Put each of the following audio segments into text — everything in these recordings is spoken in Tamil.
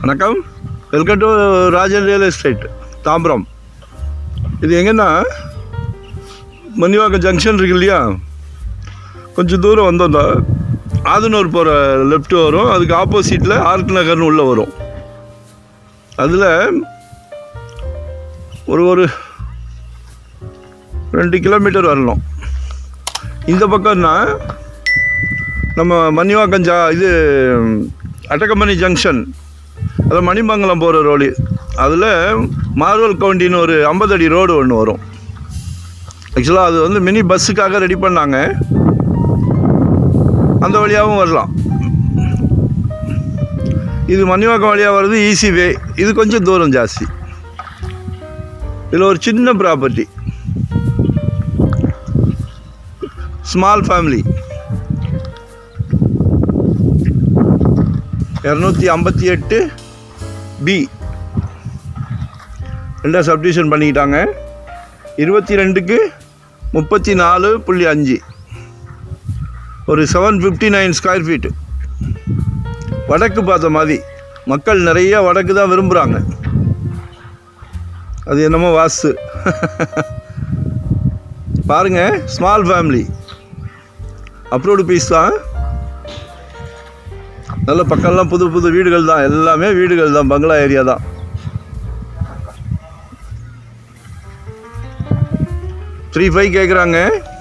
வணக்கம் welcome to Rajan real estate Tambaram இது எங்கன்னா மணிவாக்கம் ஜங்ஷன் இருக்கு இல்லையா கொஞ்சம் தூரம் வந்தோம்னா ஆதனூர் போகிற லெஃப்ட் வரும் அதுக்கு ஆப்போசிட்டில் ஆர்ட் நகர்னு உள்ளே வரும் அதில் ஒரு ஒரு ரெண்டு கிலோமீட்டர் வரணும் இந்த பக்கம்னா நம்ம மணிவாக்கம் ஜா இது அட்டக்கம்பனி ஜங்ஷன் அது மணிமங்கலம் போகிற ரோடு அதில் மார்வல் கவுண்டின்னு ஒரு ஐம்பது அடி ரோடு ஒன்று வரும் ஆக்சுவலாக அது வந்து மினி பஸ்ஸுக்காக ரெடி பண்ணாங்க அந்த வழியாகவும் வரலாம் இது மணிவாக்கம் வழியாக வர்றது ஈஸி வே இது கொஞ்சம் தூரம் ஜாஸ்தி இதில் ஒரு சின்ன ப்ராப்பர்ட்டி ஸ்மால் ஃபேமிலி இரநூத்தி ஐம்பத்தி எட்டு பி ரெண்டாக சப்டிவிஷன் பண்ணிக்கிட்டாங்க இருபத்தி ரெண்டுக்கு முப்பத்தி நாலு புள்ளி அஞ்சு ஒரு seven fifty nine square feet வடக்கு பார்த்த மாதிரி மக்கள் நிறைய வடக்கு தான் விரும்புகிறாங்க அது என்னமோ வாஸ்து பாருங்கள் ஸ்மால் ஃபேமிலி அப்ரூவ்டு பீஸ் தான் நல்ல பக்கம்லாம் புது புது வீடுகள் தான் எல்லாமே வீடுகள் தான் பங்களா ஏரியா தான் த்ரீ ஃபைவ் கேட்குறாங்க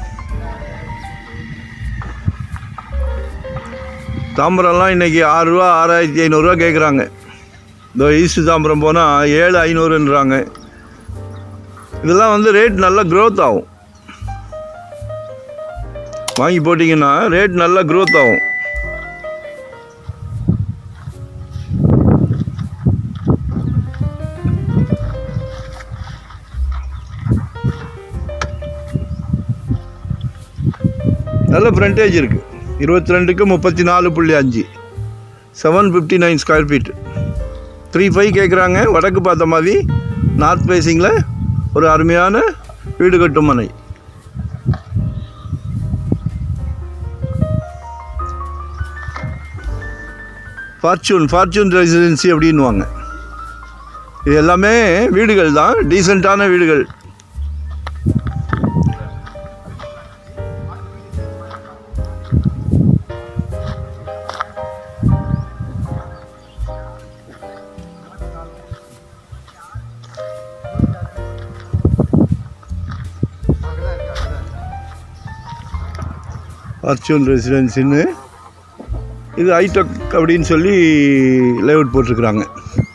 தாம்பரம்லாம் இன்றைக்கி ஆறுரூவா ஆறாயிரத்தி ஐநூறுரூவா கேட்குறாங்க இந்த ஈஸ்ட் தாம்பரம் போனால் ஏழு ஐநூறுன்றாங்க இதெல்லாம் வந்து ரேட் நல்லா க்ரோத் ஆகும் வாங்கி போட்டிங்கன்னா ரேட் நல்லா க்ரோத் ஆகும் நல்ல ஃப்ரண்டேஜ் இருக்குது இருபத்தி ரெண்டுக்கு முப்பத்தி நாலு புள்ளி அஞ்சு seven fifty nine square feet three five கேட்குறாங்க வடக்கு பார்த்த மாதிரி நார்த் ஃபேஸிங்கில் ஒரு அருமையான வீடு கட்டும் மனை ஃபார்ச்சூன் ஃபார்ச்சூன் ரெசிடென்சி அப்படின்வாங்க இது எல்லாமே வீடுகள் தான் டீசெண்டான வீடுகள் ஃபார்ச்சூன் ரெசிடென்சின்னு இது ஐடெக் அப்படின்னு சொல்லி லேஅவுட் போட்டிருக்கிறாங்க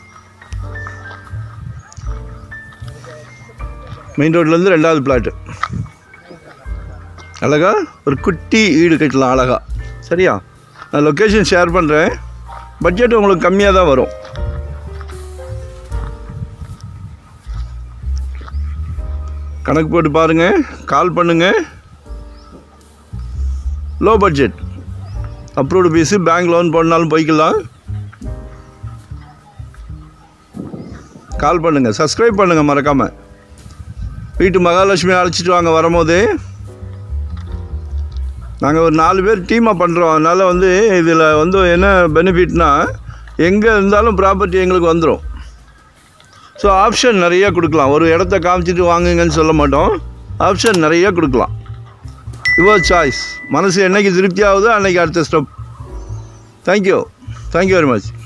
மெயின் ரோட்லேருந்து ரெண்டாவது பிளாட்டு அழகா ஒரு குட்டி வீடு கட்டலாம் அழகா சரியா நான் லொக்கேஷன் ஷேர் பண்ணுறேன் பட்ஜெட் உங்களுக்கு கம்மியாக தான் வரும் கணக்கு போட்டு பாருங்கள் கால் பண்ணுங்கள் low budget approved piece bank loan போடனாலும் போய்க்கலாம் கால் பண்ணுங்கள் சப்ஸ்கிரைப் பண்ணுங்கள் மறக்காமல் வீட்டு மகாலட்சுமி அழைச்சிட்டு வாங்க வரும்போது நாங்கள் ஒரு நாலு பேர் டீமாக பண்ணுறோம் அதனால் வந்து இதில் வந்து என்ன பெனிஃபிட்னா எங்கே இருந்தாலும் ப்ராப்பர்ட்டி எங்களுக்கு வந்துடும் ஸோ ஆப்ஷன் நிறைய கொடுக்கலாம் ஒரு இடத்த காமிச்சிட்டு வாங்குங்கன்னு சொல்ல மாட்டோம் ஆப்ஷன் நிறைய கொடுக்கலாம் யுவர் சாய்ஸ் மனசு என்னைக்கு திருப்தி ஆகுதோ அன்னைக்கு அடுத்த step thank you thank you very much